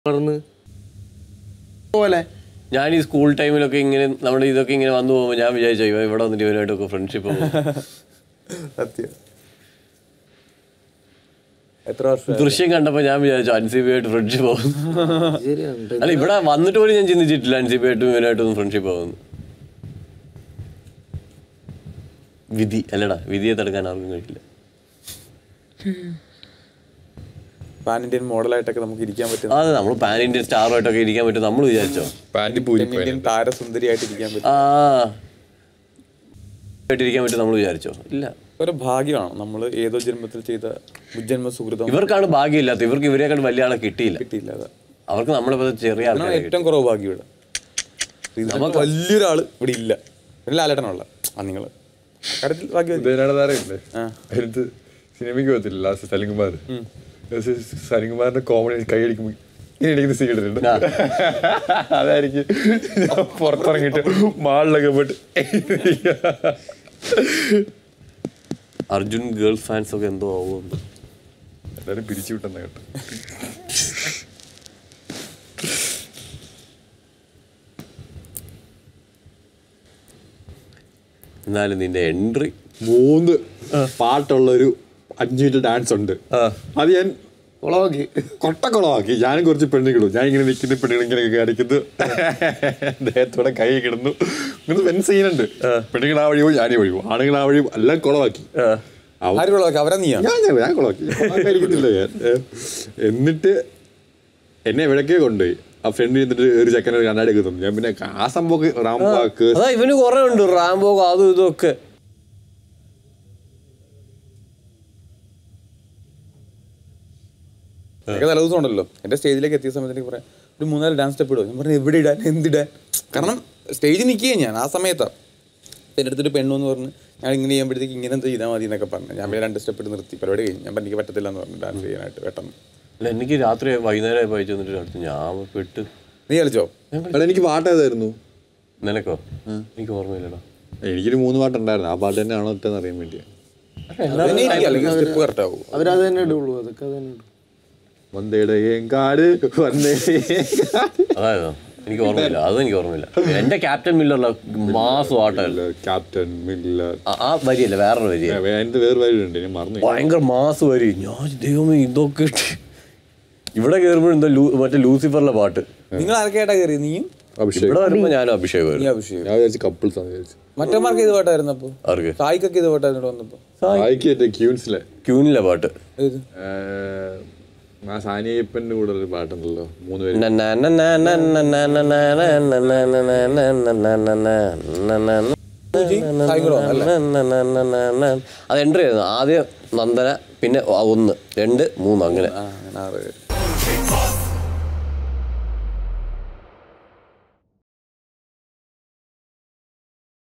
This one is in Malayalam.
പറഞ്ഞ് പോലെ ഞാൻ ഈ സ്കൂൾ ടൈമിലൊക്കെ ഇങ്ങനെ നമ്മുടെ ഇതൊക്കെ ഇങ്ങനെ വന്നു പോകുമ്പോൾ ഞാൻ വിചാരിച്ചു ഇവ ഇവിടെ വന്നിട്ട് ഇവനായിട്ടൊക്കെ ഫ്രണ്ട്ഷിപ്പ് സത്യം എത്ര വർഷം ദൃശ്യം കണ്ടപ്പോൾ ഞാൻ വിചാരിച്ചു അൻസിബിയായിട്ട് ഫ്രണ്ട്ഷിപ്പ് ആവും ശരിയാണ് അല്ല ഇവിടെ വന്നിട്ട് പോലും ഞാൻ ചിന്തിച്ചിട്ടില്ല അൻസിബിയായിട്ടും ഇവനായിട്ടൊന്നും ഫ്രണ്ട്ഷിപ്പ് ആവുന്നു വിധി അല്ലടാ വിധിയെ തടുക്കാൻ ആർക്കും കഴിയില്ല പാൻ ഇന്ത്യൻ മോഡലായിട്ടൊക്കെ നമുക്ക് ഇരിക്കാൻ പറ്റും അതെ നമ്മൾ പാൻ ഇന്ത്യൻ സ്റ്റാറുമായിട്ടൊക്കെ ഇരിക്കാൻ പറ്റും നമ്മൾ വിചാരിച്ചോ പാൻറ് പൂരി ഇന്ത്യൻ താരസുന്ദരിയായിട്ട് ഇരിക്കാൻ പറ്റും ആ ആയിട്ട് ഇരിക്കാൻ പറ്റും നമ്മൾ വിചാരിച്ചോ ഇല്ല ഒരു ഭാഗ്യമാണ് നമ്മൾ ഏതോ ജന്മത്തിൽ ചെയ്ത മുജ്ജന്മ സുഹൃതം ഇവർക്കാണ് ഭാഗ്യമില്ലാത്ത ഇവർക്ക് ഇവരെക്കാൾ വലിയ ആളെ കിട്ടിയില്ല കിട്ടിയില്ല അതാ അവർക്ക് നമ്മളിപ്പോ ചെറിയ അതാണ് ആൾക്കാരെ കിട്ടി. ഏറ്റവും കുറവ് ഭാഗ്യം ഇവിടെ നമുക്ക് വലിയൊരാള് ഇവിടെ ഇല്ല പിന്നെ ലാലേട്ടനുള്ള ആ നിങ്ങൾ കാര്യത്തിൽ ഭാഗ്യം ഉദയനാട് അറിയില്ലേ ആ. അതിനകത്ത് സിനിമയ്ക്ക് പോകത്തില്ല ലാസ്റ്റ് സലിംകുമാർ സലിംകുമാറിന്റെ കോമഡി കൈയടിക്കുമ്പോൾ ഇങ്ങനെ അടിക്കുന്ന സീൻ ഇട്ടിട്ടുണ്ട് അതായിരിക്കും ഞാൻ പുറത്തിറങ്ങിയിട്ട് മാളിലൊക്കെ പോയിട്ട് അർജുൻ ഗേൾസ് ഫാൻസ് ഒക്കെ എന്തോ ആവുമെന്ന് എല്ലാരും പിരിച്ചു വിട്ടെന്ന കേട്ടോ എന്നാലും നിന്റെ എൻട്രി മൂന്ന് പാട്ടുള്ള ഒരു അഞ്ചു മിനിറ്റ് ഡാൻസ് ഉണ്ട് അത് ഞാൻ കുളമാക്കി കൊട്ടക്കുളമാക്കി ഞാനും കുറച്ച് പെണ്ണുകളും ഞാൻ ഇങ്ങനെ നിൽക്കുന്ന പെണ്ണുകൾ ഇങ്ങനെ കാണിക്കുന്നു ദേഹത്തോടെ കൈ കിടന്നു ഇങ്ങനെ വൻ സീനുണ്ട് പെണ്ണുങ്ങൾ ആ വഴി പോയി ഞാനേ വഴി പോകും ആണുങ്ങൾ ആ വഴി പോകും. എല്ലാം കുളമാക്കി അവ- ആര് കൊള്ളാക്കി അവരാ നീയാ ഞാൻ ഞാൻ ഞാൻ കുളമാക്കി കുളമാക്കാതിരിക്കുന്നില്ല ഞാൻ ഏ, എന്നിട്ട് എന്നെ എവിടേക്കോ കൊണ്ടുപോയി ആ ഫ്രണ്ട് എന്നിട്ട് ഒരു ചെക്കനെ ഒരു കണ്ണാടി ഒക്കെ തന്നു ഞാൻ പിന്നെ ആ സംഭവം റാംബാക്ക് അതാ ഇവന് കുറെ ഉണ്ട് റാംബോ അതും ഇതും ഒക്കെ എനിക്ക് തലേ ദിവസം ഉണ്ടല്ലോ എൻ്റെ സ്റ്റേജിലേക്ക് എത്തിയ സമയത്ത് എനിക്ക് പറയാം ഒരു മൂന്നാല് ഡാൻസ് സ്റ്റെപ്പ് ഇടും ഞാൻ പറഞ്ഞു എവിടെ ഇടാൻ എന്തിടാൻ കാരണം സ്റ്റേജിൽ നിൽക്കുകയും ഞാൻ ആ സമയത്താണ് എൻ്റെ അടുത്തൊരു പെണ്ണു എന്ന് പറഞ്ഞ് ഞാൻ ഇങ്ങനെ ചെയ്യുമ്പോഴത്തേക്ക് ഇങ്ങനെ എന്ത് ചെയ്താൽ മതി എന്നൊക്കെ പറഞ്ഞു ഞാൻ പിന്നെ രണ്ട് സ്റ്റെപ്പ് ഇട്ട് നിർത്തി പരിപാടി കഴിഞ്ഞു ഞാൻ പറഞ്ഞു, എനിക്ക് പറ്റത്തില്ല എന്ന് പറഞ്ഞു ഡാൻസ് ചെയ്യാനായിട്ട് പെട്ടെന്ന് അല്ല എനിക്ക് രാത്രി വൈകുന്നേരം വായിച്ചു വന്നിട്ട് അടുത്ത് ഞാൻ പെട്ട് നീ കളിച്ചോ എടാ എനിക്ക് പാട്ട് ഏതായിരുന്നു നിനക്കോ എനിക്ക് ഓർമ്മയില്ലടാ എനിക്കൊരു മൂന്ന് പാട്ടുണ്ടായിരുന്നു ആ പാട്ട് തന്നെ ആണോ ഇട്ടെന്ന് അറിയാൻ വേണ്ടിയാ അതന്നെ എനിക്ക് അല്ലെങ്കിൽ സ്റ്റെപ്പ് കറക്റ്റ് ആവും അവരത് തന്നെ ഇടുള്ളൂ അതൊക്കെ അത് തന്നെ ഇടും വന്നേടേം കാട് വന്നേ അതായതോ എനിക്ക് ഓർമ്മയില്ല അതും എനിക്ക് ഓർമ്മയില്ല എന്റെ ക്യാപ്റ്റൻ മില്ലറിലെ മാസ് പാട്ടല്ല ക്യാപ്റ്റൻ മില്ലർ ആ വരിയല്ല വേറൊരു വരിയ അതിന്റെ വേറെ വഴിയുണ്ട് ഞാൻ മറന്നു ഭയങ്കര മാസ് വരി ഞാൻ ദൈവമേ ഇതൊക്കെ ഇട്ട് ഇവിടെ കയറുമ്പോഴും എന്തോ ലൂ- മറ്റേ ലൂസിഫറിലെ പാട്ട് നിങ്ങൾ ആർക്കായിട്ടാ കയറി നീയും അഭിഷേക് ഇവിടെ വരുമ്പോ ഞാനും അഭിഷേക് നീ വരും അഭിഷേക് ഞാൻ വിചാരിച്ചു കപ്പിൾസ് ആണ് വിചാരിച്ചു മറ്റന്മാർക്ക് ഇത് പാട്ടായിരുന്നു അപ്പോൾ ആർക്ക് സായിക്കൊക്കെ ഇത് പാട്ടായിരുന്നു ഇവിടെ വന്നപ്പോൾ ആയിക്ക് മറ്റേ ക്യൂൻസിലെ ക്യൂനിലെ പാട്ട് ഏത് ആ സാനിയപ്പന്റെ കൂടെ ഒരു പാട്ടുണ്ടല്ലോ മൂന്ന് പേര് അത് എൻട്രി ആയിരുന്നു ആദ്യം നന്ദന പിന്നെ ഒന്ന് രണ്ട് മൂന്ന് അങ്ങനെ ആ അങ്ങനെ ആറ് പേര്